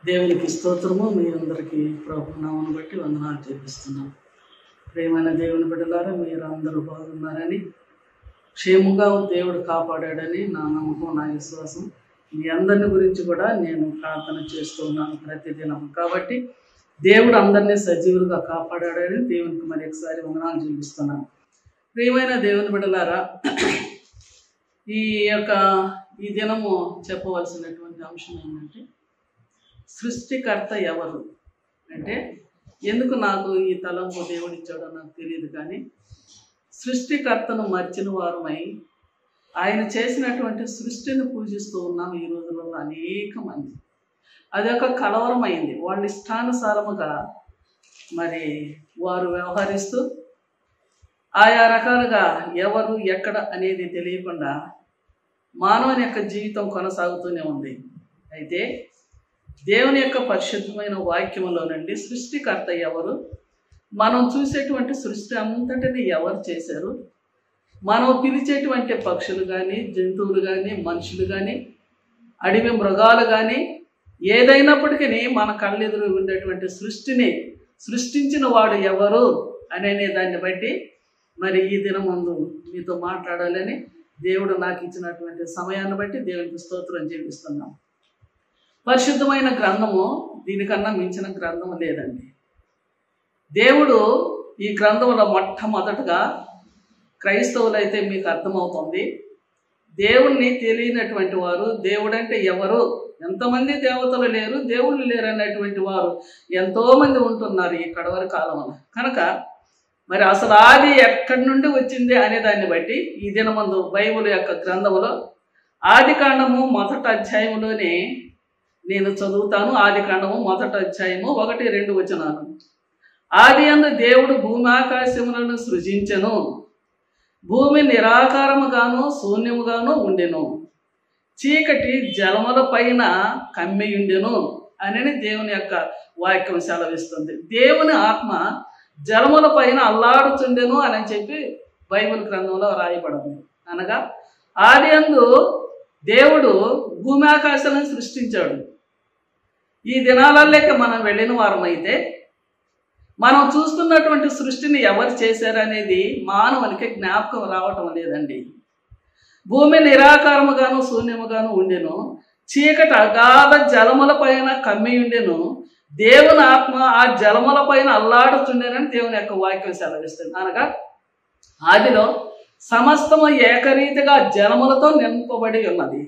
దేవునికి స్తోత్రము మీ అందరికీ ప్రభునామను బట్టి వందనాలు చేపిస్తున్నాం ప్రేమైన దేవుని బిడ్డలారా మీరు అందరూ బాగున్నారని క్షేమంగా దేవుడు కాపాడాడని నా నమ్మకం నా విశ్వాసం మీ అందరిని గురించి కూడా నేను ప్రార్థన చేస్తూ ఉన్నాను ప్రతిదినం కాబట్టి దేవుడు అందరినీ సజీవులుగా కాపాడాడని దేవునికి మరి ఒకసారి వందనాలు చూపిస్తున్నాను ప్రియమైన దేవుని బిడ్డలారా ఈ యొక్క ఈ దినము చెప్పవలసినటువంటి అంశం ఏంటంటే సృష్టికర్త ఎవరు అంటే ఎందుకు నాకు ఈ తలంపు దేవుడిచ్చాడో నాకు తెలియదు కానీ సృష్టికర్తను మర్చిన వారమై ఆయన చేసినటువంటి సృష్టిని పూజిస్తూ ఉన్నాం ఈ రోజులలో అనేక మంది అది ఒక కలవరమైంది వాళ్ళ ఇష్టానుసారముగా మరి వారు వ్యవహరిస్తూ ఆయా రకాలుగా ఎవరు ఎక్కడ అనేది తెలియకుండా మానవుని యొక్క జీవితం కొనసాగుతూనే ఉంది అయితే దేవుని యొక్క పరిశుద్ధమైన వాక్యములో నుండి సృష్టికర్త ఎవరు మనం చూసేటువంటి సృష్టి అంతటిని ఎవరు చేశారు మనం పిలిచేటువంటి పక్షులు కానీ జంతువులు కానీ మనుషులు కానీ అడవి మృగాలు కానీ ఏదైనప్పటికీ మన కళ్ళెదురు ఉండేటువంటి సృష్టిని సృష్టించిన వాడు ఎవరు అనే దాన్ని బట్టి మరి ఈ దినం ముందు మీతో మాట్లాడాలని దేవుడు నాకు ఇచ్చినటువంటి సమయాన్ని బట్టి దేవునికి స్తోత్రం చెల్లిస్తున్నాం పరిశుద్ధమైన గ్రంథము దీనికన్నా మించిన గ్రంథము లేదండి దేవుడు ఈ గ్రంథంలో మొట్టమొదటగా క్రైస్తవులైతే మీకు అర్థమవుతుంది దేవుణ్ణి తెలియనటువంటి వారు దేవుడంటే ఎవరు ఎంతమంది దేవతలు లేరు దేవుళ్ళు లేరు అనేటువంటి వారు ఎంతోమంది ఉంటున్నారు ఈ కడవరి కాలంలో కనుక మరి అసలు ఆది ఎక్కడి నుండి వచ్చింది అనే దాన్ని బట్టి ఈ దినమందు బైబిల్ యొక్క గ్రంథములో ఆది కాండము మొదటి అధ్యాయంలోనే నేను చదువుతాను ఆది కాండము మొదటి అధ్యాయము ఒకటి రెండు వచనాలు ఆది అందు దేవుడు భూమి ఆకాశములను సృజించెను భూమి నిరాకారముగాను శూన్యముగాను ఉండెను చీకటి జలముల పైన కమ్మియుండెను అని దేవుని యొక్క వాక్యం సెలవిస్తుంది దేవుని ఆత్మ జలముల పైన అల్లాడుచుండెను అని చెప్పి బైబిల్ గ్రంథంలో రాయబడింది అనగా ఆది అందు దేవుడు భూమి ఆకాశాలను సృష్టించాడు ఈ దినాలలోకి మనం వెళ్ళిన వారమైతే మనం చూస్తున్నటువంటి సృష్టిని ఎవరు చేశారనేది మానవునికి జ్ఞాపకం రావటం లేదండి భూమి నిరాకారముగాను శూన్యముగాను ఉండెను చీకటి అగాధ జలముల పైన కమ్మి ఉండెను దేవుని ఆత్మ ఆ జలముల పైన అల్లాడుతుండేనని దేవుని యొక్క వాక్యం సెలవిస్తుంది అనగా ఆదిలో సమస్తము ఏకరీతిగా జలములతో నింపబడి ఉన్నది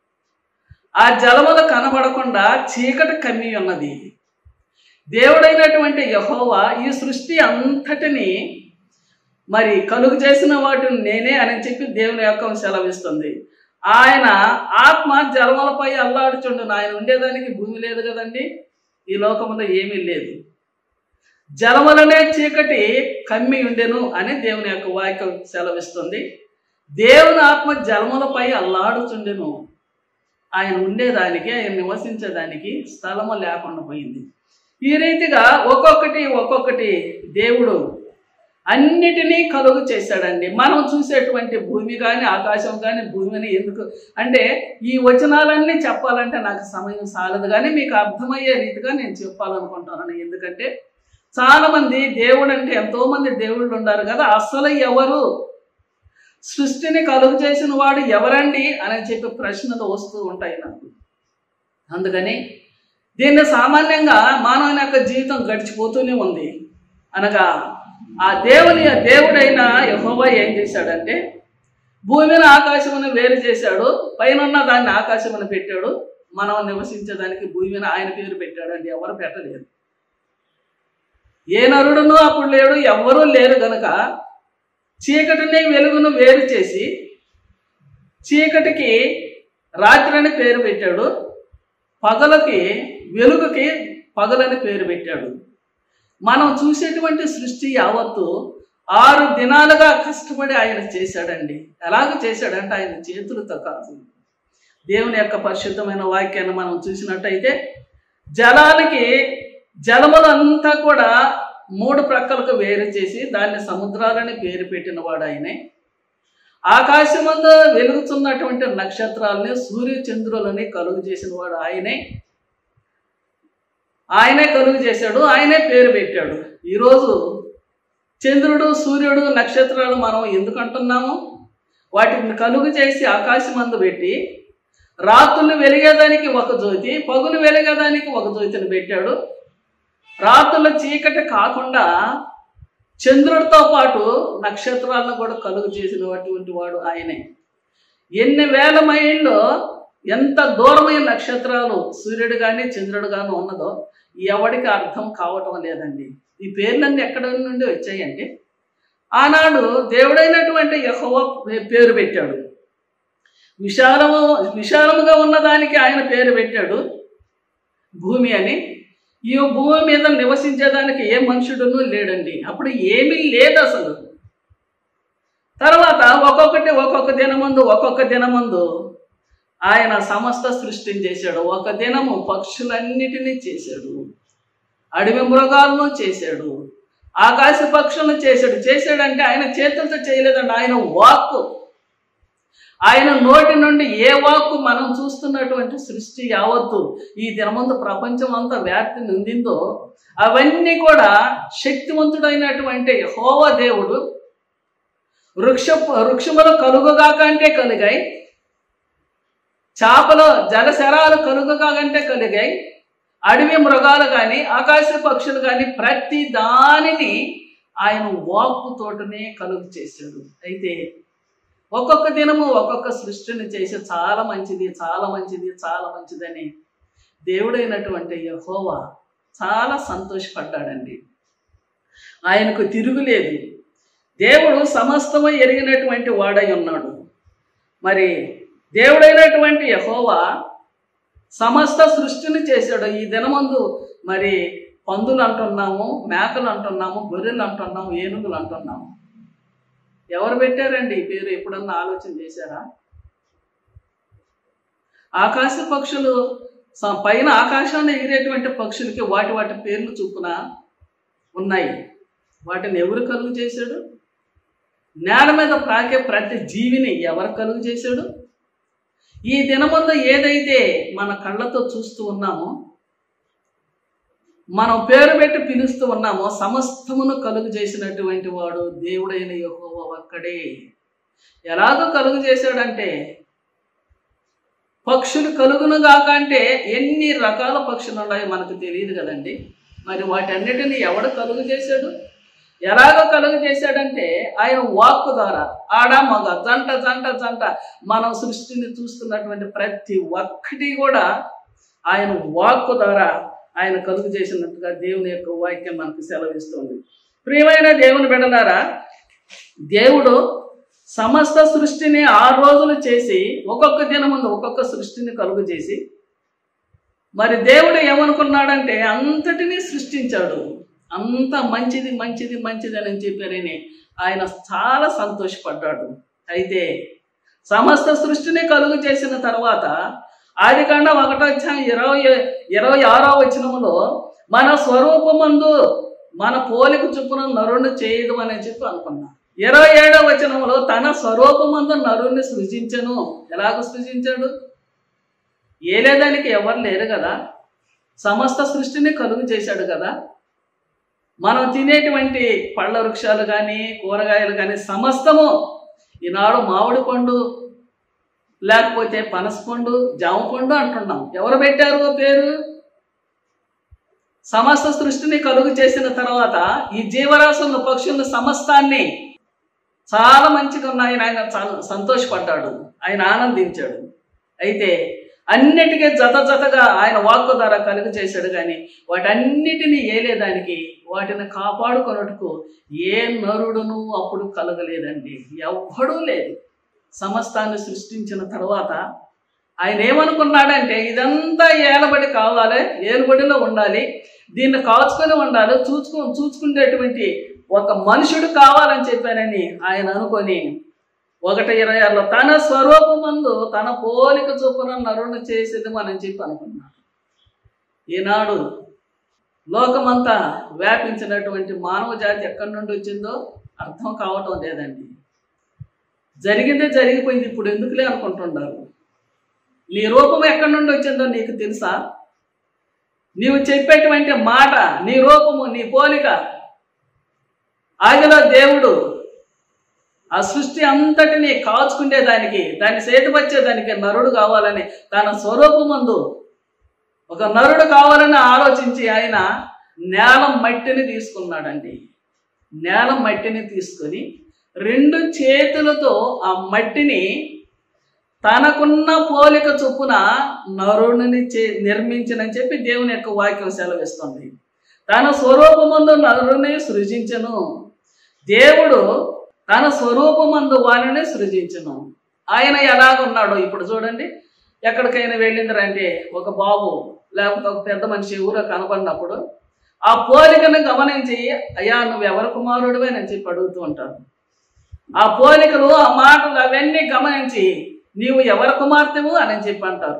ఆ జలములు కనబడకుండా చీకటి కమ్మి ఉన్నది దేవుడైనటువంటి యహోవా ఈ సృష్టి అంతటిని మరి కలుగు చేసిన వాటిని నేనే అని చెప్పి దేవుని యొక్క సెలవిస్తుంది ఆయన ఆత్మ జలములపై అల్లాడుచుండును ఆయన ఉండేదానికి భూమి లేదు కదండి ఈ లోకంలో ఏమీ లేదు జలములనే చీకటి కమ్మి ఉండెను అని దేవుని యొక్క వాక్యం సెలవిస్తుంది దేవుని ఆత్మ జలములపై అల్లాడుచుండెను ఆయన ఉండేదానికి ఆయన నివసించేదానికి స్థలము లేకుండా పోయింది ఈ రీతిగా ఒక్కొక్కటి ఒక్కొక్కటి దేవుడు అన్నిటినీ కలుగు చేశాడండి మనం చూసేటువంటి భూమి కానీ ఆకాశం కానీ భూమిని ఎందుకు అంటే ఈ వచనాలన్నీ చెప్పాలంటే నాకు సమయం సాలదు కానీ మీకు అర్థమయ్యే రీతిగా నేను చెప్పాలనుకుంటున్నాను ఎందుకంటే చాలామంది దేవుడు అంటే ఎంతోమంది దేవుళ్ళు ఉన్నారు కదా అసలు ఎవరు సృష్టిని కలుగు చేసిన వాడు ఎవరండి అని చెప్పి ప్రశ్నలు వస్తూ ఉంటాయి నాకు అందుకని దీన్ని సామాన్యంగా మానవుని యొక్క జీవితం గడిచిపోతూనే ఉంది అనగా ఆ దేవుని దేవుడైన యహోవా ఏం చేశాడంటే భూమిని ఆకాశమును వేరు చేశాడు పైన దాన్ని ఆకాశమును పెట్టాడు మనం నివసించేదానికి భూమిని ఆయన పేరు పెట్టాడండి ఎవరు పెట్టలేరు ఏ నరుడును అప్పుడు లేడు ఎవ్వరూ లేరు గనక చీకటిని వెలుగును వేరు చేసి చీకటికి రాత్రి పేరు పెట్టాడు పగలకి వెలుగుకి పగలని పేరు పెట్టాడు మనం చూసేటువంటి సృష్టి యావత్తు ఆరు దినాలుగా కష్టపడి ఆయన చేశాడండి ఎలాగ చేశాడంటే ఆయన చేతులతో కాదు దేవుని యొక్క పరిశుద్ధమైన వాక్యాన్ని మనం చూసినట్టయితే జలాలకి జలములంతా కూడా మూడు ప్రక్కలకు వేరు చేసి దాన్ని సముద్రాలని పేరు పెట్టిన వాడు ఆయనే ఆకాశమందు వెలుగుతున్నటువంటి నక్షత్రాలని సూర్య చంద్రులని కలుగు చేసిన వాడు ఆయనే ఆయనే కలుగు చేశాడు ఆయనే పేరు పెట్టాడు ఈరోజు చంద్రుడు సూర్యుడు నక్షత్రాలు మనం ఎందుకు అంటున్నాము వాటిని కలుగు చేసి ఆకాశమందు పెట్టి రాత్రులు వెలిగేదానికి ఒక జ్యోతి పగులు వెలిగేదానికి ఒక జ్యోతిని పెట్టాడు రాత్రుల చీకటి కాకుండా చంద్రుడితో పాటు నక్షత్రాలను కూడా కలుగు చేసినటువంటి వాడు ఆయనే ఎన్ని వేల మైళ్ళు ఎంత దూరమైన నక్షత్రాలు సూర్యుడు కానీ చంద్రుడు కానీ ఉన్నదో ఎవడికి అర్థం కావటం లేదండి ఈ పేర్లన్నీ ఎక్కడ నుండి వచ్చాయండి ఆనాడు దేవుడైనటువంటి యెహోవా పేరు పెట్టాడు విశాలము విశాలముగా ఉన్నదానికి ఆయన పేరు పెట్టాడు భూమి అని ఈ భూమి మీద నివసించేదానికి ఏ మనుషుడును లేడండి అప్పుడు ఏమీ లేదు అసలు తర్వాత ఒక్కొక్కటి ఒక్కొక్క దినమందు ఒక్కొక్క దినమందు ఆయన సమస్త సృష్టిని చేశాడు ఒక దినము పక్షులన్నిటినీ చేశాడు అడవి మృగాలను చేశాడు ఆకాశ పక్షులను చేశాడు చేశాడంటే ఆయన చేతులతో చేయలేదండి ఆయన వాక్కు ఆయన నోటి నుండి ఏ వాక్కు మనం చూస్తున్నటువంటి సృష్టి యావత్తు ఈ దినమందు ప్రపంచం అంతా వ్యాప్తి నిందిందో అవన్నీ కూడా శక్తివంతుడైనటువంటి హోవ దేవుడు వృక్ష వృక్షములు కలుగుగాకంటే కలిగాయి చేపలు జలశరాలు కలుగుగాకంటే కలిగాయి అడవి మృగాలు కానీ ఆకాశ పక్షులు కానీ ప్రతి దానిని ఆయన వాక్కుతోటనే కలుగు చేశాడు అయితే ఒక్కొక్క దినము ఒక్కొక్క సృష్టిని చేసి చాలా మంచిది చాలా మంచిది చాలా మంచిదని దేవుడైనటువంటి యహోవా చాలా సంతోషపడ్డాడండి ఆయనకు తిరుగులేదు దేవుడు సమస్తము ఎరిగినటువంటి వాడై ఉన్నాడు మరి దేవుడైనటువంటి యహోవా సమస్త సృష్టిని చేశాడు ఈ దినమందు మరి పందులు అంటున్నాము మేకలు అంటున్నాము గొర్రెలు అంటున్నాము ఏనుగులు అంటున్నాము ఎవరు పెట్టారండి ఈ పేరు ఎప్పుడన్నా ఆలోచన చేశారా ఆకాశ పక్షులు స- పైన ఆకాశాన్ని ఎగిరేటువంటి పక్షులకి వాటి వాటి పేర్లు చొప్పున ఉన్నాయి వాటిని ఎవరు కలుగు చేశాడు నేల మీద ప్రాకే ప్రతి జీవిని ఎవరు కలుగు చేశాడు ఈ దినమందు ఏదైతే మన కళ్ళతో చూస్తూ ఉన్నామో మనం పేరు పెట్టి పిలుస్తూ ఉన్నామో సమస్తమును కలుగు చేసినటువంటి వాడు దేవుడైన యెహోవా ఒక్కడే ఎలాగో కలుగు చేశాడంటే పక్షులు కలుగును గాక అంటే ఎన్ని రకాల పక్షులు ఉన్నాయో మనకు తెలియదు కదండి మరి వాటన్నిటిని ఎవడు కలుగు చేశాడు ఎలాగో కలుగు చేశాడంటే ఆయన వాక్కు ద్వారా ఆడ మగ జంట జంట జంట మనం సృష్టిని చూస్తున్నటువంటి ప్రతి ఒక్కటి కూడా ఆయన వాక్కు ద్వారా ఆయన కలుగు చేసినట్టుగా దేవుని యొక్క వాక్యం మనకు సెలవిస్తుంది ప్రియమైన దేవుని బిడ్డలారా దేవుడు సమస్త సృష్టిని ఆరు రోజులు చేసి ఒక్కొక్క దినముందు ఒక్కొక్క సృష్టిని కలుగు చేసి మరి దేవుడు ఏమనుకున్నాడంటే అంతటినీ సృష్టించాడు అంత మంచిది మంచిది మంచిది అని చెప్పారని ఆయన చాలా సంతోషపడ్డాడు అయితే సమస్త సృష్టిని కలుగు చేసిన తర్వాత ఆది కాండ ఒకటో అధ్యాయం ఇరవై ఇరవై ఆరో వచనములో మన స్వరూపమందు మన పోలిక చొప్పున నరుణ్ణి చేయదు అని చెప్పి అనుకున్నా ఇరవై ఏడో వచనంలో తన స్వరూపమందు నరుణ్ణి సృజించను ఎలాగ సృజించాడు ఏలేదానికి ఎవరు లేరు కదా సమస్త సృష్టిని కలుగు చేశాడు కదా మనం తినేటువంటి పళ్ళ వృక్షాలు కానీ కూరగాయలు కానీ సమస్తము ఈనాడు మామిడి పండు లేకపోతే పనస పండు జామ పండు అంటున్నాం ఎవరు పెట్టారు ఆ పేరు సమస్త సృష్టిని కలుగు చేసిన తర్వాత ఈ జీవరాశులను పక్షులను సమస్తాన్ని చాలా మంచిగా ఉన్నాయని ఆయన చాలా సంతోషపడ్డాడు ఆయన ఆనందించాడు అయితే అన్నిటికీ జత జతగా ఆయన వాక్కు ద్వారా కలుగు చేశాడు కానీ వాటన్నిటిని ఏలేదానికి వాటిని కాపాడుకొనుటకు ఏ నరుడును అప్పుడు కలగలేదండి ఎవ్వడూ లేదు సమస్తాన్ని సృష్టించిన తర్వాత ఆయన ఏమనుకున్నాడంటే ఇదంతా ఏలబడి కావాలి ఏలుబడిలో ఉండాలి దీన్ని కాచుకొని ఉండాలి చూచుకు చూసుకునేటువంటి ఒక మనుషుడు కావాలని చెప్పానని ఆయన అనుకొని ఒకటి ఇరవై ఆరులో తన స్వరూపమందు తన పోలిక చొప్పున నరుణ్ణి చేసేది మనం చెప్పి అనుకున్నాడు ఈనాడు లోకమంతా వ్యాపించినటువంటి మానవ జాతి ఎక్కడి నుండి వచ్చిందో అర్థం కావటం లేదండి జరిగిందే జరిగిపోయింది ఇప్పుడు ఎందుకులే అనుకుంటున్నారు నీ రూపం ఎక్కడి నుండి వచ్చిందో నీకు తెలుసా నీవు చెప్పేటువంటి మాట నీ రూపము నీ పోలిక ఆగిలో దేవుడు ఆ సృష్టి అంతటిని కాచుకునేదానికి దాన్ని సేతుపరిచేదానికి నరుడు కావాలని తన స్వరూపమందు ఒక నరుడు కావాలని ఆలోచించి ఆయన నేల మట్టిని తీసుకున్నాడండి నేల మట్టిని తీసుకొని రెండు చేతులతో ఆ మట్టిని తనకున్న పోలిక చొప్పున నరుడిని చే నిర్మించనని చెప్పి దేవుని యొక్క వాక్యం సెలవిస్తుంది తన స్వరూపమందు నరుని సృజించను దేవుడు తన స్వరూపమందు వారిని సృజించను ఆయన ఎలాగున్నాడో ఇప్పుడు చూడండి ఎక్కడికైనా వెళ్ళిందంటే ఒక బాబు లేకపోతే ఒక పెద్ద మనిషి ఊరో కనపడినప్పుడు ఆ పోలికను గమనించి అయ్యా నువ్వు ఎవరి కుమారుడివే అని చెప్పి అడుగుతూ ఉంటారు ఆ పోలికలు ఆ మాటలు అవన్నీ గమనించి నీవు ఎవరి కుమార్తెవు అని చెప్పి అంటారు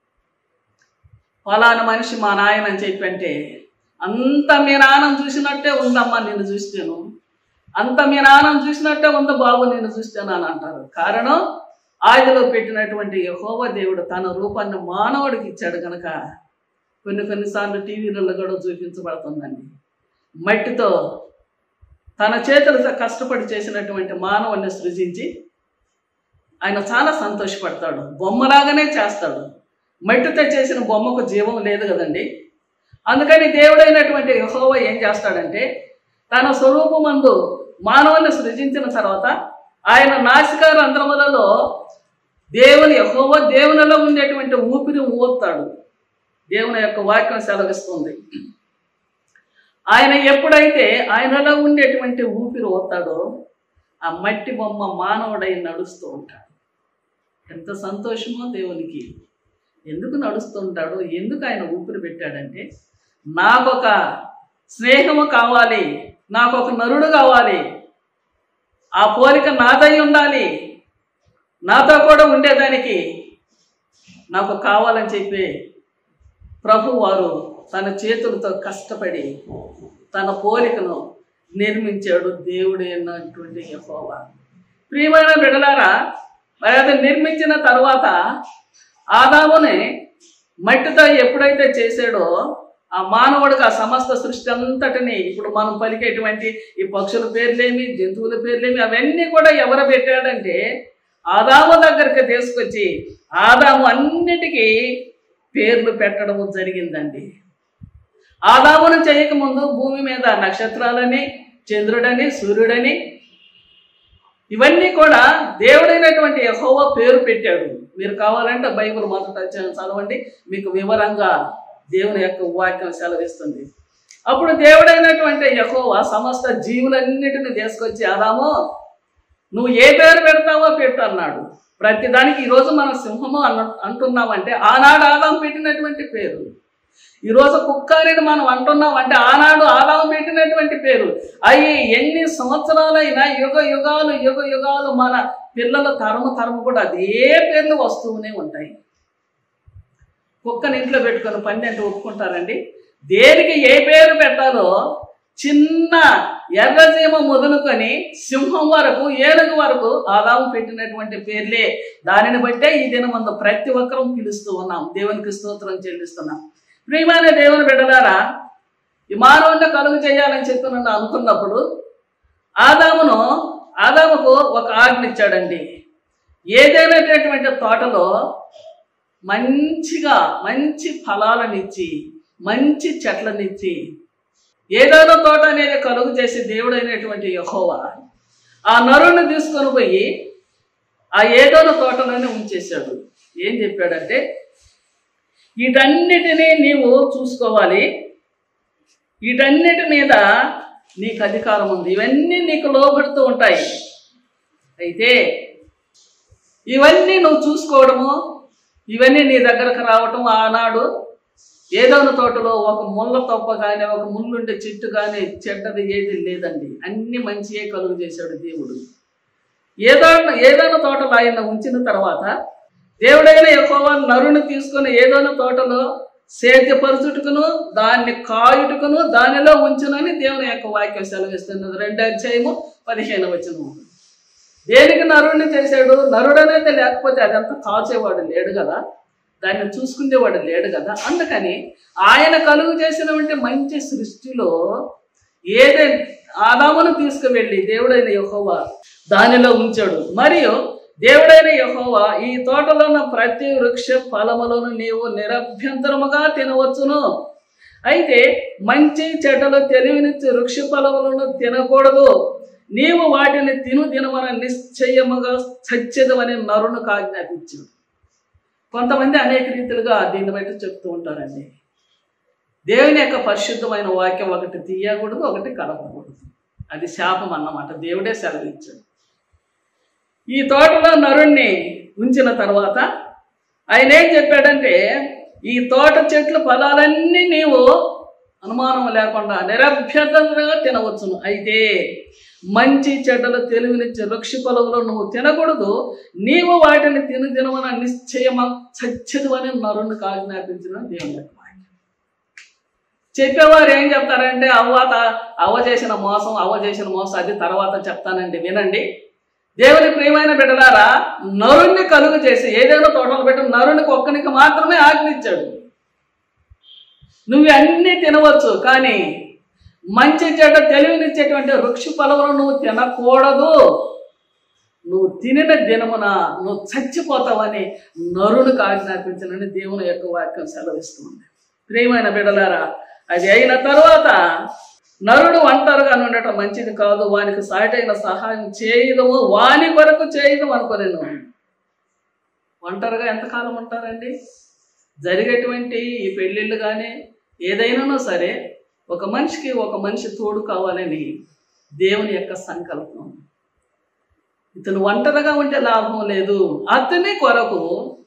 ఫలానా మనిషి మా నాయన అని చెప్పి అంటే అంత మీ నాన్నను చూసినట్టే ఉందమ్మా నిన్ను చూస్తాను అంత మీ నాన్నను చూసినట్టే ఉంది బాబు నిన్ను చూస్తాను అని అంటారు కారణం ఆదిలో పెట్టినటువంటి యహోవ దేవుడు తన రూపాన్ని మానవుడికి ఇచ్చాడు కనుక కొన్ని కొన్నిసార్లు టీవీలలో కూడా చూపించబడుతుందండి మట్టితో తన చేతులతో కష్టపడి చేసినటువంటి మానవుడిని సృజించి ఆయన చాలా సంతోషపడతాడు బొమ్మలాగానే చేస్తాడు మట్టితో చేసిన బొమ్మకు జీవం లేదు కదండి అందుకని దేవుడైనటువంటి యహోవ ఏం చేస్తాడంటే తన స్వరూపమందు మానవుని సృజించిన తర్వాత ఆయన నాసిక రంధ్రములలో దేవుని యహోవ దేవునిలో ఉండేటువంటి ఊపిరి ఊస్తాడు దేవుని యొక్క వాక్యం సెలవిస్తుంది ఆయన ఎప్పుడైతే ఆయనలో ఉండేటువంటి ఊపిరి ఊతాడో ఆ మట్టి బొమ్మ మానవుడై నడుస్తూ ఉంటాడు ఎంత సంతోషమో దేవునికి ఎందుకు నడుస్తూ ఉంటాడు ఎందుకు ఆయన ఊపిరి పెట్టాడంటే నాకొక స్నేహము కావాలి నాకు ఒక నరుడు కావాలి ఆ పోలిక నాదై ఉండాలి నాతో కూడా ఉండేదానికి నాకు కావాలని చెప్పి ప్రభు వారు తన చేతులతో కష్టపడి తన పోలికను నిర్మించాడు దేవుడు అన్నటువంటి యహోవా ప్రియమైన బిడలారా మరి అది నిర్మించిన తర్వాత ఆదాముని మట్టితో ఎప్పుడైతే చేశాడో ఆ మానవుడికి ఆ సమస్త సృష్టి అంతటిని ఇప్పుడు మనం పలికేటువంటి ఈ పక్షుల పేర్లేమి జంతువుల పేర్లేమి అవన్నీ కూడా ఎవరు పెట్టాడంటే ఆదాము దగ్గరికి తీసుకొచ్చి ఆదాము అన్నిటికీ పేర్లు పెట్టడం జరిగిందండి ఆదామును చేయకముందు భూమి మీద నక్షత్రాలని చంద్రుడని సూర్యుడని ఇవన్నీ కూడా దేవుడైనటువంటి యహోవ పేరు పెట్టాడు మీరు కావాలంటే బైబిల్ మొదట చదవండి మీకు వివరంగా దేవుని యొక్క వాక్యం సెలవిస్తుంది అప్పుడు దేవుడైనటువంటి యహోవ సమస్త జీవులన్నిటిని తీసుకొచ్చి ఆదాము నువ్వు ఏ పేరు పెడతావో పెట్టు అన్నాడు ప్రతిదానికి ఈరోజు మనం సింహము అన్న అంటున్నామంటే ఆనాడు ఆదాం పెట్టినటువంటి పేరు ఈరోజు కుక్కారిని మనం అంటున్నాం అంటే ఆనాడు ఆదాం పెట్టినటువంటి పేరు అవి ఎన్ని సంవత్సరాలైనా యుగ యుగాలు యుగ యుగాలు మన పిల్లల తరము తరము కూడా అదే పేర్లు వస్తూనే ఉంటాయి కుక్కని ఇంట్లో పెట్టుకొని పండి అంటే ఒప్పుకుంటారండి దేనికి ఏ పేరు పెట్టాలో చిన్న ఎర్రజీమ మొదలుకొని సింహం వరకు ఏనుగు వరకు ఆదాము పెట్టినటువంటి పేర్లే దానిని బట్టే ఈ దినమందు ప్రతి ఒక్కరూ పిలుస్తూ ఉన్నాం దేవునికి స్తోత్రం చెల్లిస్తున్నాం ప్రియమైన దేవుని బిడ్డలారా ఈ మానవుని కలుగు చేయాలని చెప్పి నన్ను అనుకున్నప్పుడు ఆదామును ఆదాముకు ఒక ఆజ్ఞ ఇచ్చాడండి ఏదైనటువంటి తోటలో మంచిగా మంచి ఫలాలనిచ్చి మంచి చెట్లనిచ్చి ఏదైనా తోట అనేది కలుగు చేసి దేవుడైనటువంటి యహోవా ఆ నరుని తీసుకొని పోయి ఆ ఏదోన తోటలోనే ఉంచేశాడు ఏం చెప్పాడంటే వీటన్నిటినీ నీవు చూసుకోవాలి వీటన్నిటి మీద నీకు అధికారం ఉంది ఇవన్నీ నీకు లోబడుతూ ఉంటాయి అయితే ఇవన్నీ నువ్వు చూసుకోవడము ఇవన్నీ నీ దగ్గరకు రావటం ఆనాడు ఏదోన తోటలో ఒక ముళ్ళ తొప్ప కానీ ఒక ముళ్ళుండే చెట్టు కానీ చెడ్డది ఏది లేదండి అన్ని మంచియే కలుగు చేశాడు దేవుడు ఏదో ఏదైనా తోటలో ఆయన ఉంచిన తర్వాత దేవుడైన ఎక్కువ నరుని తీసుకొని ఏదైనా తోటలో సేద్యపరచుటకును దాన్ని కాయుటకును దానిలో ఉంచునని దేవుని యొక్క వాక్యం సెలవిస్తున్నది రెండు అధ్యాయము పదిహేను వచనము దేనికి నరుడిని చేశాడు నరుడు అనేది లేకపోతే అదంతా కాచేవాడు లేడు కదా దాన్ని చూసుకునేవాడు లేడు కదా అందుకని ఆయన కలుగు చేసినటువంటి మంచి సృష్టిలో ఏదే ఆదామును తీసుకువెళ్ళి దేవుడైన యెహోవా దానిలో ఉంచాడు మరియు దేవుడైన యెహోవా ఈ తోటలో ఉన్న ప్రతి వృక్ష ఫలములను నీవు నిరభ్యంతరముగా తినవచ్చును అయితే మంచి చెడ్డలు తెలివినిచ్చి వృక్ష ఫలములను తినకూడదు నీవు వాటిని తిను తినమన నిశ్చయముగా సత్యదమని నరును ఆజ్ఞాపించాడు కొంతమంది అనేక రీతిలుగా దీన్ని బట్టి చెప్తూ ఉంటారండి దేవుని యొక్క పరిశుద్ధమైన వాక్యం ఒకటి తీయకూడదు ఒకటి కలపకూడదు అది శాపం అన్నమాట దేవుడే సెలవిచ్చాడు ఈ తోటలో నరుణ్ణి ఉంచిన తర్వాత ఆయన ఏం చెప్పాడంటే ఈ తోట చెట్లు ఫలాలన్నీ నీవు అనుమానం లేకుండా నిరభ్యతంగా తినవచ్చును అయితే మంచి చెడ్డలు తెలివినిచ్చే వృక్ష ఫలములు నువ్వు తినకూడదు నీవు వాటిని తిను తినమని నిశ్చయమ సత్యదు అని నరుణ్ణి ఆజ్ఞాపించిన దేవుని యొక్క వాక్యం చెప్పేవారు ఏం చెప్తారంటే అవ్వ త- అవ్వ చేసిన మోసం అవ్వ చేసిన మోసం అది తర్వాత చెప్తానండి వినండి దేవుని ప్రియమైన బిడ్డలారా నరుణ్ణి కలుగు చేసి ఏదైనా తోటలు పెట్టి నరునికి ఒక్కనికి మాత్రమే ఆజ్ఞించాడు నువ్వు అన్నీ తినవచ్చు కానీ మంచి చెడ్డ తెలివినిచ్చేటువంటి వృక్ష ఫలములు నువ్వు తినకూడదు నువ్వు తినిన దినమున నువ్వు చచ్చిపోతావని నరునికి ఆజ్ఞాపించనని దేవుని యొక్క వాక్యం సెలవిస్తుంది ప్రియమైన బిడ్డలారా అది అయిన తర్వాత నరుడు ఒంటరిగా ఉండటం మంచిది కాదు వానికి సాటైన సహాయం చేయదము వాని కొరకు చేయదము అనుకోలేను ఒంటరిగా ఎంతకాలం ఉంటారండి జరిగేటువంటి ఈ పెళ్ళిళ్ళు కానీ ఏదైనానో సరే ఒక మనిషికి ఒక మనిషి తోడు కావాలని దేవుని యొక్క సంకల్పం ఇతను ఒంటరిగా ఉంటే లాభం లేదు అతని కొరకు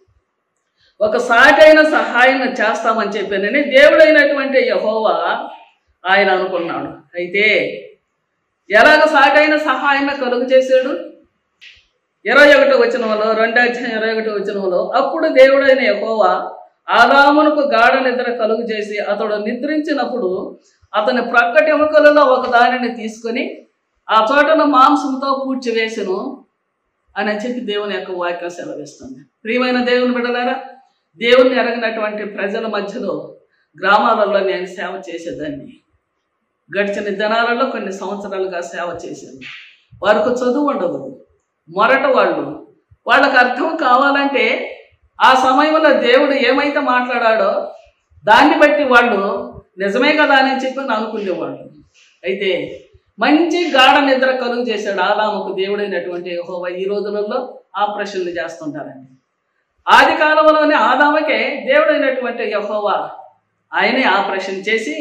ఒక సాటైన సహాయం చేస్తామని చెప్పానని దేవుడైనటువంటి యహోవా ఆయన అనుకున్నాడు అయితే ఎలాగ సాటైన సహాయం కలుగు చేశాడు ఇరవై ఒకటి వచనంలో రెండో అధ్యాయం ఇరవై ఒకటి వచనంలో అప్పుడు దేవుడైన యహోవా ఆదామునకు గాఢ నిద్ర కలుగు చేసి అతడు నిద్రించినప్పుడు అతని ప్రక్కటి ఎముకలలో ఒక దానిని తీసుకొని ఆ చోటను మాంసంతో పూడ్చివేసెను అని చెప్పి దేవుని యొక్క వాక్యం సెలవిస్తుంది ప్రియమైన దేవుని బిడ్డలారా దేవుని ఎరగినటువంటి ప్రజల మధ్యలో గ్రామాలలో నేను సేవ చేసేదాన్ని గడిచిన దినాలలో కొన్ని సంవత్సరాలుగా సేవ చేశాను వారికి చదువు ఉండదు మొరట వాళ్ళు వాళ్ళకి అర్థం కావాలంటే ఆ సమయంలో దేవుడు ఏమైతే మాట్లాడాడో దాన్ని బట్టి వాళ్ళు నిజమే కదా అని చెప్పి అనుకునేవాళ్ళు అయితే మంచి గాఢ నిద్ర కలుగు చేశాడు ఆదాముకు దేవుడైనటువంటి యెహోవా ఈ రోజులలో ఆపరేషన్లు చేస్తుంటారండి ఆది కాలంలోనే ఆదాముకే దేవుడైనటువంటి యెహోవా ఆయనే ఆపరేషన్ చేసి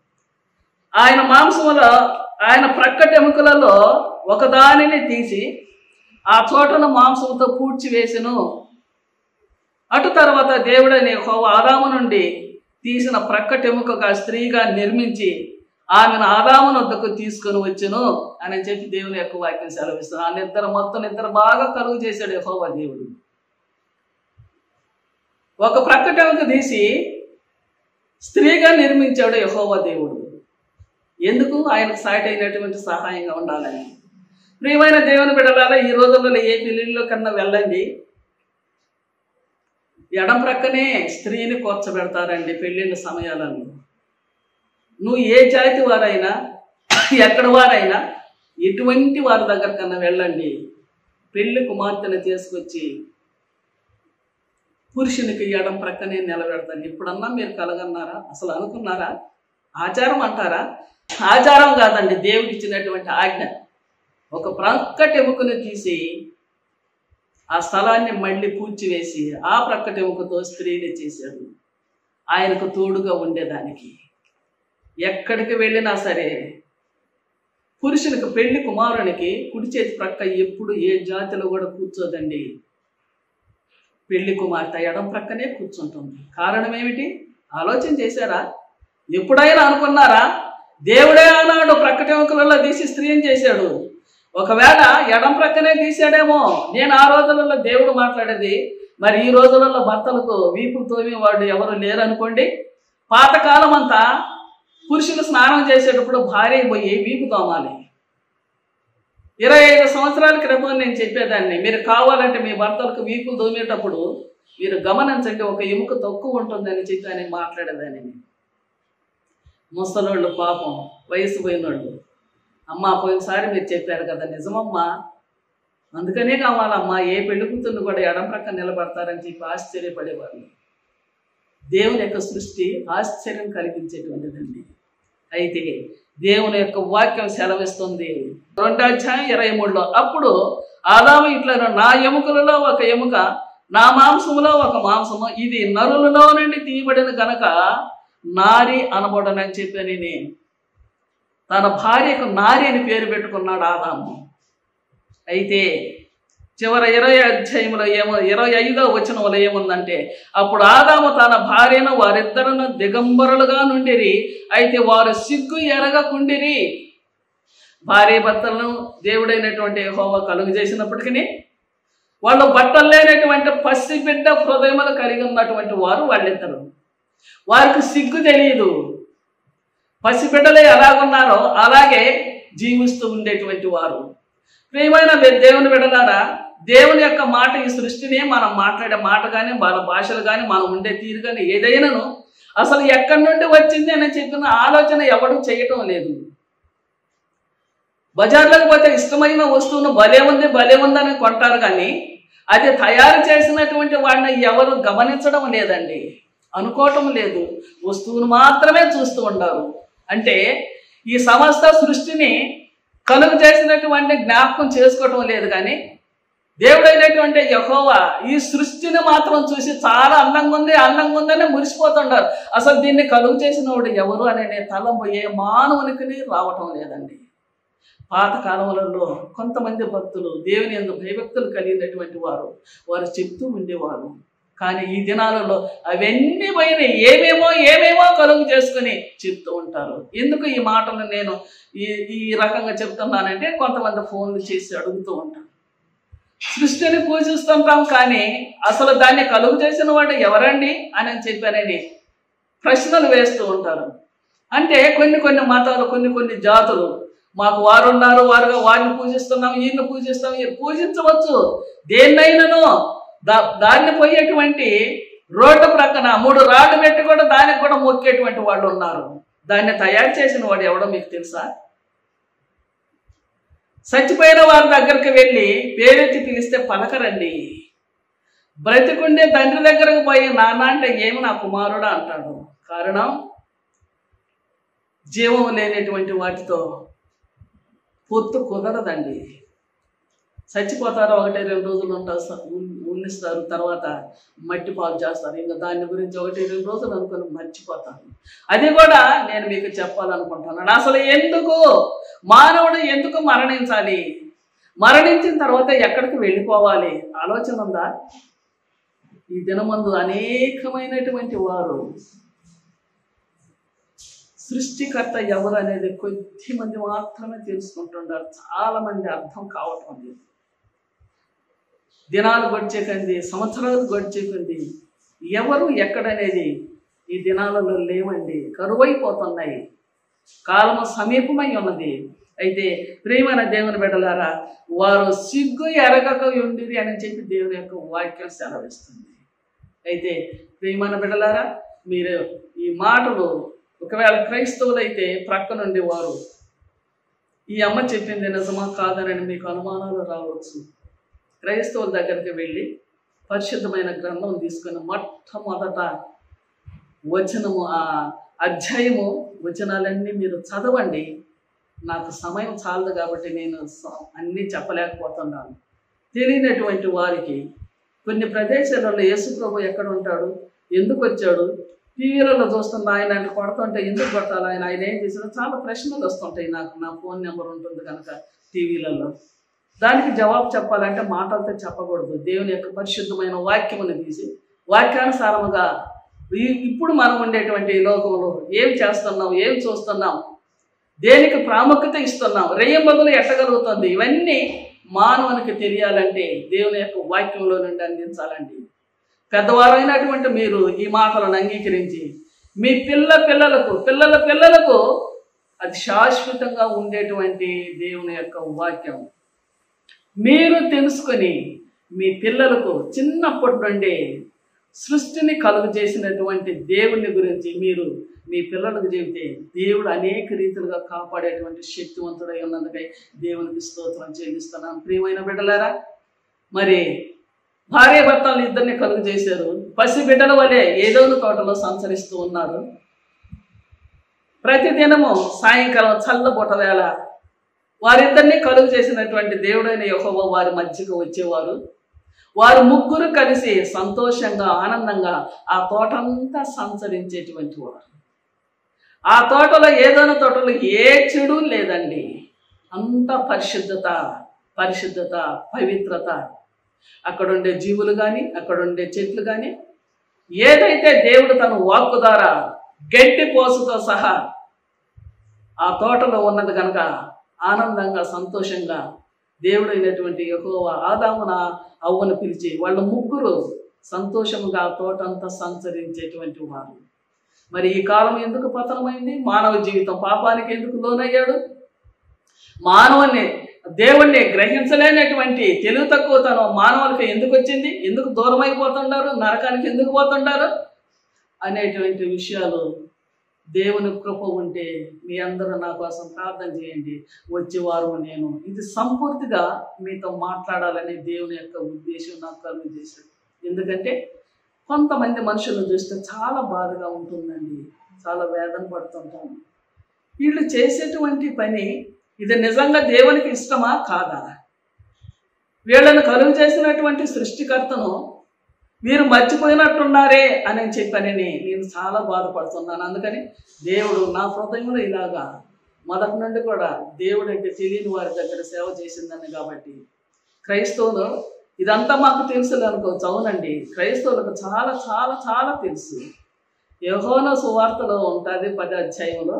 ఆయన మాంసములో ఆయన ప్రక్కటి ఎముకలలో ఒకదానిని తీసి ఆ చోటను మాంసంతో పూడ్చి వేసెను అటు తర్వాత దేవుడైన యెహోవా ఆదాము నుండి తీసిన ప్రక్కటి ఎముకగా స్త్రీగా నిర్మించి ఆమెను ఆదాము వద్దకు తీసుకొని వచ్చును అని చెప్పి దేవుని యొక్క వాక్యం సెలవిస్తుంది ఆ నిద్ర మొత్తం నిద్ర బాగా కలుగు చేశాడు యెహోవా దేవుడు ఒక ప్రక్కటి ఎముక తీసి స్త్రీగా నిర్మించాడు యెహోవా దేవుడు ఎందుకు ఆయనకు సాటి అయినటువంటి సహాయంగా ఉండాలని ప్రియమైన దేవుని బిడ్డలారా ఈ రోజుల్లో ఏ పెళ్లిళ్ళలో కన్నా వెళ్ళండి ఎడం ప్రక్కనే స్త్రీని కూర్చోబెడతారండి పెళ్ళిళ్ళ సమయాలలో నువ్వు ఏ జాతి వారైనా ఎక్కడ వారైనా ఎటువంటి వారి దగ్గర కన్నా వెళ్ళండి పెళ్లి కుమార్తెను తీసుకొచ్చి పురుషునికి ఎడం ప్రక్కనే నిలబెడతాను ఇప్పుడన్నా మీరు కలగన్నారా అసలు అనుకున్నారా ఆచారం అంటారా ఆచారం కాదండి దేవుడికి ఇచ్చినటువంటి ఆజ్ఞ ఒక ప్రక్కటి ఎముకను తీసి ఆ స్థలాన్ని మళ్ళీ పూడ్చివేసి ఆ ప్రక్కటి ఎముకతో స్త్రీని చేశాడు ఆయనకు తోడుగా ఉండేదానికి ఎక్కడికి వెళ్ళినా సరే పురుషునికి పెళ్లి కుమారునికి కుడి చేతి ప్రక్క ఎప్పుడు ఏ జాతిలో కూడా కూర్చోదండి పెళ్లి కుమార్తె ఎడం ప్రక్కనే కూర్చుంటుంది కారణం ఏమిటి ఆలోచన చేశారా ఎప్పుడైనా అనుకున్నారా దేవుడే ఆనాడు ప్రక్కటెముకలలో తీసి స్త్రీని చేశాడు ఒకవేళ ఎడం ప్రక్కనే తీసాడేమో నేను ఆ రోజులలో దేవుడు మాట్లాడేది మరి ఈ రోజులలో భర్తలకు వీపులు తోమి వాడు ఎవరు లేరనుకోండి పాతకాలం అంతా పురుషులు స్నానం చేసేటప్పుడు భార్య పోయి వీపు తోమాలి ఇరవై ఐదు సంవత్సరాల క్రితం నేను చెప్పేదాన్ని మీరు కావాలంటే మీ భర్తలకు వీపులు తోమేటప్పుడు మీరు గమనించండి ఒక ఎముక తక్కువ ఉంటుందని చెప్పి ఆయన మాట్లాడేదానిని ముసలోళ్ళు పాపం వయసు పోయినోళ్ళు అమ్మ పోయినసారి మీరు చెప్పారు కదా నిజమమ్మా అందుకనే కావాలమ్మా ఏ పెళ్లి కూతుర్ని కూడా ఎడం ప్రక్క నిలబడతారని చెప్పి ఆశ్చర్యపడేవాళ్ళు దేవుని యొక్క సృష్టి ఆశ్చర్యం కలిగించేటువంటిదండి అయితే దేవుని యొక్క వాక్యం సెలవిస్తుంది రెండో అధ్యాయం ఇరవై మూడులో అప్పుడు ఆదాము ఇట్లా నా ఎముకలలో ఒక ఎముక నా మాంసములో ఒక మాంసము ఇది నరులలో నుండి తీయబడిన గనక నారి అనబడనని చెప్పని నేను తన భార్యకు నారి అని పేరు పెట్టుకున్నాడు ఆదాము అయితే చివరి ఇరవై అధ్యాయంలో ఏమో ఇరవై ఐదో వచనంలో ఏముందంటే అప్పుడు ఆదాము తన భార్యను వారిద్దరును దిగంబరులుగా నుండిరి అయితే వారు సిగ్గు ఎరగకుండిరి భార్య భర్తలను దేవుడైనటువంటి హోమ కలుగు చేసినప్పటికీ వాళ్ళు బట్టలు లేనటువంటి పసిబిడ్డ హృదయములు కలిగి ఉన్నటువంటి వారు వాళ్ళిద్దరు వారికి సిగ్గు తెలియదు పసిబిడ్డలే ఎలాగున్నారో అలాగే జీవిస్తూ ఉండేటువంటి వారు ప్రియమైన దే- దేవుని బిడ్డలారా దేవుని యొక్క మాట ఈ సృష్టిని మనం మాట్లాడే మాట కానీ మన భాషలు కానీ మనం ఉండే తీరు కానీ ఏదైనాను అసలు ఎక్కడి నుండి వచ్చింది అని చెప్పిన ఆలోచన ఎవడు చేయటం లేదు బజార్లోకి పోతే ఇష్టమైన వస్తువును భలే ఉంది భలే ఉందని కొంటారు కానీ అది తయారు చేసినటువంటి వాడిని ఎవరు గమనించడం లేదండి అనుకోవటం లేదు వస్తువును మాత్రమే చూస్తూ ఉండారు అంటే ఈ సమస్త సృష్టిని కలుగు చేసినటువంటి జ్ఞాపకం చేసుకోవటం లేదు కానీ దేవుడైనటువంటి యహోవా ఈ సృష్టిని మాత్రం చూసి చాలా అందంగా ఉంది అందంగా ఉందని మురిసిపోతుండారు అసలు దీన్ని కలుగు చేసిన వాడు ఎవరు అనే తలంపు ఏ మానవునికి రావటం లేదండి పాత కాలములలో కొంతమంది భక్తులు దేవుని ఎందు భయభక్తులు కలిగినటువంటి వారు వారు చెప్తూ ఉండేవారు కానీ ఈ దినాలలో అవన్నీ పైన ఏమేమో ఏమేమో కలుగు చేసుకుని చెప్తూ ఉంటారు ఎందుకు ఈ మాటలు నేను ఈ ఈ రకంగా చెప్తున్నానంటే కొంతమంది ఫోన్లు చేసి అడుగుతూ ఉంటారు సృష్టిని పూజిస్తుంటాం కానీ అసలు దాన్ని కలుగు చేసిన వాడు ఎవరండి అని చెప్పానని ప్రశ్నలు వేస్తూ ఉంటారు అంటే కొన్ని కొన్ని మతాలు కొన్ని కొన్ని జాతులు మాకు వారు ఉన్నారు వారుగా వారిని పూజిస్తున్నాం ఈయన్ని పూజిస్తాం ఈయన పూజించవచ్చు దేన్నైనాను దా దాన్ని పోయేటువంటి రోడ్డు ప్రక్కన మూడు రాళ్ళు పెట్టి కూడా దానికి కూడా మొక్కేటువంటి వాళ్ళు ఉన్నారు దాన్ని తయారు చేసిన వాడు ఎవడో మీకు తెలుసా చచ్చిపోయిన వారి దగ్గరికి వెళ్ళి పేరెత్తి పిలిస్తే పలకరండి బ్రతికుండే తండ్రి దగ్గరకు పోయి నాన్న అంటే ఏమి నా కుమారుడా అంటాడు కారణం జీవం లేనటువంటి వాటితో పొత్తు కుదరదండి చచ్చిపోతారు ఒకటి రెండు రోజులు ఉంటారు స- ఉన్- ఉన్నిస్తారు తర్వాత మట్టి పాలు చేస్తారు ఇంకా దాని గురించి ఒకటి రెండు రోజులు అనుకుని మర్చిపోతారు అది కూడా నేను మీకు చెప్పాలనుకుంటున్నాను అసలు ఎందుకు మానవుడు ఎందుకు మరణించాలి మరణించిన తర్వాత ఎక్కడికి వెళ్ళిపోవాలి ఆలోచన ఉందా ఈ దినమందు అనేకమైనటువంటి వారు సృష్టికర్త ఎవరు అనేది కొద్ది మంది మాత్రమే తెలుసుకుంటుంటారు చాలా మంది అర్థం కావటం లేదు దినాలు గడిచేకండి సంవత్సరాలు గడిచేకండి ఎవరు ఎక్కడనేది ఈ దినాలలో లేవండి కరువైపోతున్నాయి కాలము సమీపమై ఉన్నది అయితే ప్రేమైన దేవుని బిడ్డలారా వారు సిగ్గు ఎరగక ఉండిరి అని చెప్పి దేవుని యొక్క వాక్యం సెలవిస్తుంది అయితే ప్రియమైన బిడ్డలారా మీరు ఈ మాటలు ఒకవేళ క్రైస్తవులైతే ప్రక్క నుండి వారు ఈ అమ్మ చెప్పింది నిజమా కాదనని మీకు అనుమానాలు రావచ్చు క్రైస్తవుల దగ్గరికి వెళ్ళి పరిశుద్ధమైన గ్రంథం తీసుకుని మొట్టమొదట వచనము ఆ అధ్యాయము వచనాలన్నీ మీరు చదవండి నాకు సమయం చాలదు కాబట్టి నేను స- అన్నీ చెప్పలేకపోతున్నాను తెలియనటువంటి వారికి కొన్ని ప్రదేశాలలో యేసుప్రభు ఎక్కడ ఉంటాడు ఎందుకు వచ్చాడు టీవీలలో చూస్తున్న ఆయన అంటే కొడుతుంటే ఎందుకు కొట్టాలి ఆయన ఆయన ఏం చేశాడు చాలా ప్రశ్నలు వస్తుంటాయి నాకు నా ఫోన్ నెంబర్ ఉంటుంది కనుక టీవీలలో దానికి జవాబు చెప్పాలంటే మాటలతో చెప్పకూడదు దేవుని యొక్క పరిశుద్ధమైన వాక్యమును తీసి వాక్యానుసారముగా ఈ- ఇప్పుడు మనం ఉండేటువంటి ఈ లోకంలో ఏం చేస్తున్నాం ఏం చూస్తున్నాం దేనికి ప్రాముఖ్యత ఇస్తున్నాం రెయ్యం బదులు ఎట్టగలుగుతుంది ఇవన్నీ మానవునికి తెలియాలంటే దేవుని యొక్క వాక్యంలో నుండి అందించాలండి పెద్దవారైనటువంటి మీరు ఈ మాటలను అంగీకరించి మీ పిల్ల పిల్లలకు పిల్లల పిల్లలకు అది శాశ్వతంగా ఉండేటువంటి దేవుని యొక్క వాక్యం మీరు తెలుసుకొని మీ పిల్లలకు చిన్నప్పటి నుండి సృష్టిని కలుగు చేసినటువంటి దేవుని గురించి మీరు మీ పిల్లలకు చెబితే దేవుడు అనేక రీతిలుగా కాపాడేటువంటి శక్తివంతుడై ఉన్నందుకై దేవునికి స్తోత్రం చెల్లిస్తున్నాను ప్రియమైన బిడ్డలారా మరి భార్య భర్తలు ఇద్దరిని కలుగు చేశారు పసి బిడ్డల వలె ఏదో ఒక తోటలో సంచరిస్తూ ఉన్నారు ప్రతిదినము సాయంకాలం చల్లబుట వేళ వారిద్దరిని కలుగు చేసినటువంటి దేవుడైన యెహోవా వారి మధ్యకు వచ్చేవారు వారు ముగ్గురు కలిసి సంతోషంగా ఆనందంగా ఆ తోటంతా సంచరించేటువంటి వారు ఆ తోటలో ఏదైనా తోటలో ఏ చెడు లేదండి అంత పరిశుద్ధత పరిశుద్ధత పవిత్రత అక్కడుండే జీవులు కానీ అక్కడుండే చెట్లు కానీ ఏదైతే దేవుడు తన వాక్కు ద్వారా గట్టి పోసుతో సహా ఆ తోటలో ఉన్నది కనుక ఆనందంగా సంతోషంగా దేవుడైనటువంటి యెహోవా ఆదామున అవ్వను పిలిచి వాళ్ళ ముగ్గురు సంతోషముగా ఆ తోటంతా సంచరించేటువంటి వారు మరి ఈ కాలం ఎందుకు పతనమైంది మానవ జీవితం పాపానికి ఎందుకు లోనయ్యాడు మానవుని దేవుణ్ణి గ్రహించలేనటువంటి తెలుగు తక్కువతనం మానవులకి ఎందుకు వచ్చింది ఎందుకు దూరం అయిపోతుంటారు నరకానికి ఎందుకు పోతుంటారు అనేటువంటి విషయాలు దేవుని కృప ఉంటే మీ అందరూ నా కోసం ప్రార్థన చేయండి వచ్చే వారం నేను ఇది సంపూర్తిగా మీతో మాట్లాడాలని దేవుని యొక్క ఉద్దేశం నాకు కలుగు చేశాడు ఎందుకంటే కొంతమంది మనుషులను చూస్తే చాలా బాధగా ఉంటుందండి చాలా వేదన పడుతుంటాం వీళ్ళు చేసేటువంటి పని ఇది నిజంగా దేవునికి ఇష్టమా కాదా వీళ్ళను కలుగు చేసినటువంటి సృష్టికర్తను మీరు మర్చిపోయినట్టున్నారే అని చెప్పని నేను చాలా బాధపడుతున్నాను అందుకని దేవుడు నా హృదయంలో ఇలాగా మొదటి నుండి కూడా దేవుడు అంటే తెలియని వారి దగ్గర సేవ చేసిందని కాబట్టి క్రైస్తవులు ఇదంతా మాకు తెలుసు అనుకోవచ్చు అవునండి క్రైస్తవులకు చాలా చాలా చాలా తెలుసు యహోన సువార్తలో ఉంటుంది పది అధ్యాయంలో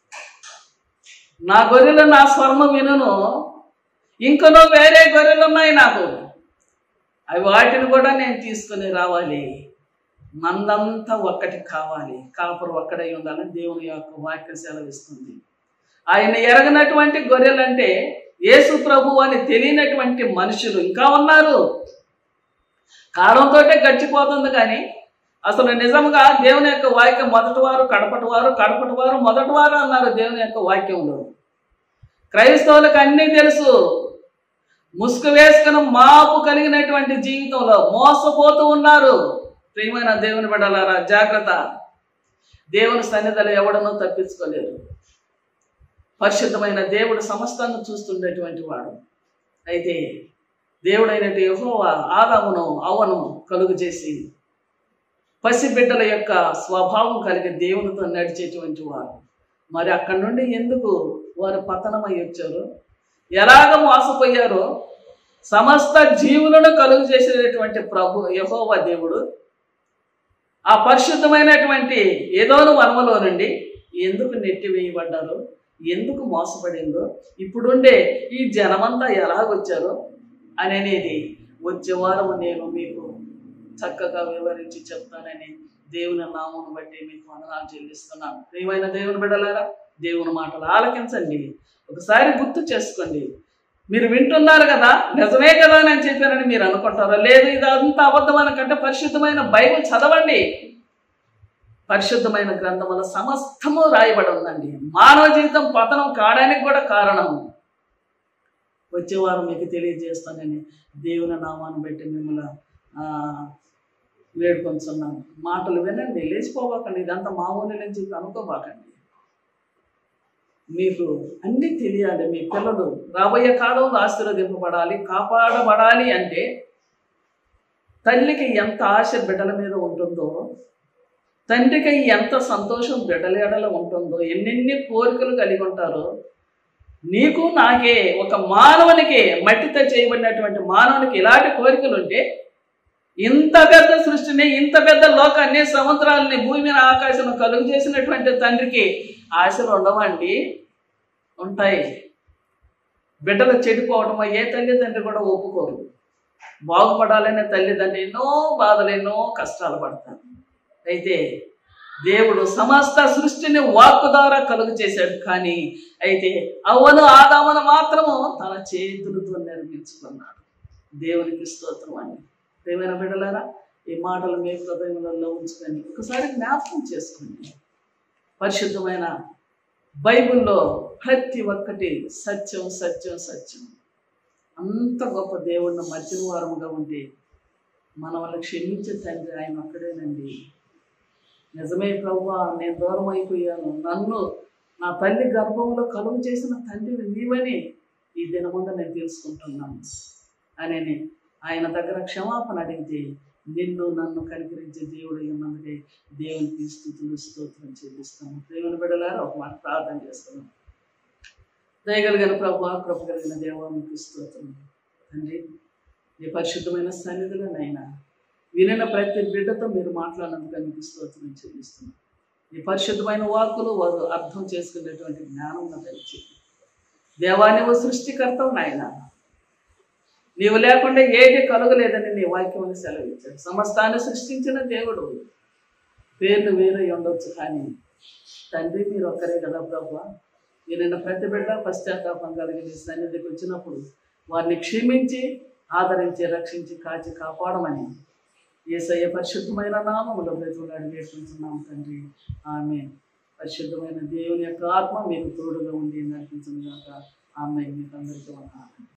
నా గొర్రెలు నా స్వర్మ వినును ఇంకనో వేరే గొర్రెలు ఉన్నాయి నాకు అవి వాటిని కూడా నేను తీసుకొని రావాలి మందంతా ఒక్కటి కావాలి కాపురు ఒక్కడై ఉండాలని దేవుని యొక్క వాక్య సెలవిస్తుంది ఆయన ఎరగనటువంటి గొర్రెలంటే యేసు ప్రభు అని తెలియనటువంటి మనుషులు ఇంకా ఉన్నారు కాలంతో గడిచిపోతుంది కానీ అసలు నిజంగా దేవుని యొక్క వాక్యం మొదటి వారు కడపటి వారు కడపటి వారు మొదటి వారు అన్నారు దేవుని యొక్క వాక్యంలో క్రైస్తవులకు అన్నీ తెలుసు ముసుగు వేసుకుని మాపు కలిగినటువంటి జీవితంలో మోసపోతూ ఉన్నారు ప్రియమైన దేవుని బిడ్డలారా జాగ్రత్త దేవుని సన్నిధిలో ఎవడనూ తప్పించుకోలేరు పరిశుద్ధమైన దేవుడు సమస్తాన్ని చూస్తుండేటువంటి వాడు అయితే దేవుడైనటువంటి యెహోవా ఆదామును అవ్వను కలుగు చేసి పసిబిడ్డల యొక్క స్వభావం కలిగి దేవునితో నడిచేటువంటి వారు మరి అక్కడి నుండి ఎందుకు వారు పతనమై వచ్చారు ఎలాగ మోసపోయారో సమస్త జీవులను కలుగు చేసేటటువంటి ప్రభు యహోవా దేవుడు ఆ పరిశుద్ధమైనటువంటి ఏదోను వనములో నుండి ఎందుకు నెట్టివేయబడ్డారు ఎందుకు మోసపడిందో ఇప్పుడుండే ఈ జనమంతా ఎలాగొచ్చారో అని అనేది వచ్చే వారం నేను మీకు చక్కగా వివరించి చెప్తానని దేవుని నామను బట్టి మీకు వందనాలు చెల్లిస్తున్నాను ప్రియమైన దేవుని బిడ్డలారా దేవుని మాటలు ఆలకించండి ఒకసారి గుర్తు చేసుకోండి మీరు వింటున్నారు కదా నిజమే కదా అని చెప్పానని మీరు అనుకుంటారా లేదు ఇది అంత అబద్ధం అనకంటే పరిశుద్ధమైన బైబిల్ చదవండి పరిశుద్ధమైన గ్రంథముల సమస్తము రాయబడి ఉందండి మానవ జీవితం పతనం కావడానికి కూడా కారణం వచ్చే వారం మీకు తెలియజేస్తానని దేవుని నామాన్ని బట్టి మిమ్మల్ని ఆ, వేడుకొంచున్నాను మాటలు వినండి లేచిపోబాకండి ఇదంతా మామూలు నుంచి అనుకోబాకండి మీకు అన్నీ తెలియాలి మీ పిల్లలు రాబోయే కాలంలో ఆశీర్వదింపబడాలి కాపాడబడాలి అంటే తల్లికి ఎంత ఆశ బిడ్డల మీద ఉంటుందో తండ్రికి ఎంత సంతోషం బిడ్డల ఎడల ఉంటుందో ఎన్నెన్ని కోరికలు కలిగి ఉంటారో నీకు నాకే ఒక మానవునికి మట్టితో చేయబడినటువంటి మానవునికి ఇలాంటి కోరికలు ఉంటే ఇంత పెద్ద సృష్టిని ఇంత పెద్ద లోకాన్ని సముద్రాలని భూమిని ఆకాశం కలుగు చేసినటువంటి తండ్రికి ఆశలు ఉండవండి ఉంటాయి బిడ్డలు చెడిపోవటం ఏ తల్లిదండ్రి కూడా ఒప్పుకోరు బాగుపడాలనే తల్లిదండ్రి ఎన్నో బాధలు ఎన్నో కష్టాలు పడతారు అయితే దేవుడు సమస్త సృష్టిని వాక్కు ద్వారా కలుగు చేశాడు కానీ అయితే అవ్వను ఆదామను మాత్రము తన చేతులతో నిర్మించుకున్నాడు దేవునికి స్తోత్రం అండి ప్రేమైన బిడ్డలారా ఈ మాటలు మీ హృదయములలో ఉంచుకొని ఒకసారి జ్ఞాపకం చేసుకోండి పరిశుద్ధమైన బైబిల్లో ప్రతి ఒక్కటి సత్యం సత్యం సత్యం అంత గొప్ప దేవుడిని మధ్యన వారముగా ఉంటే మన వల్ల క్షమించే తండ్రి ఆయన ఒక్కడేనండి నిజమే ప్రభువా నేను దూరం అయిపోయాను నన్ను నా తల్లి గర్భంలో కలుగు చేసిన తండ్రిని నీవని ఈ దినముందు నేను తెలుసుకుంటున్నాను అని ఆయన దగ్గర క్షమాపణ అడిగితే నిన్ను నన్ను కనికరించే దేవుడు ఉన్నందుకే దేవునికి స్థుతులు స్తోత్రం చెల్లిస్తాము దేవుని బిడలారా ఒక మాట ప్రార్థన చేస్తున్నాం దయగలిగిన ప్రభు కృప కలిగిన దేవ మీకు స్తోత్రం తండ్రి నీ పరిశుద్ధమైన సన్నిధిలో నైనా వినిన ప్రతి బిడ్డతో మీరు మాట్లాడినందుకు మీకు స్తోత్రం చెల్లిస్తున్నాం నీ పరిశుద్ధమైన వాక్కులు వారు అర్థం చేసుకునేటువంటి జ్ఞానం నాకు దయచేయండి దేవా నువ్వు సృష్టికర్తవు నాయన నీవు లేకుండా ఏది కలగలేదని నీ వాక్యం సెలవిచ్చాడు సమస్తాన్ని సృష్టించిన దేవుడు పేర్లు వేరే ఉండొచ్చు కానీ తండ్రి మీరు ఒక్కరే కదా ప్రభు నేను ప్రతి బిడ్డ పశ్చాత్తాపం కలిగి నీ సన్నిధికి వచ్చినప్పుడు వారిని క్షమించి ఆదరించి రక్షించి కాచి కాపాడమని ఏసయ్య పరిశుద్ధమైన నామములో బ్రతుకులాడి వేడుకుంటున్నాం తండ్రి ఆమె పరిశుద్ధమైన దేవుని యొక్క ఆత్మ మీకు తోడుగా ఉండి నడిపించిన గాక ఆమె మీకు అందరికీ వందనాలు.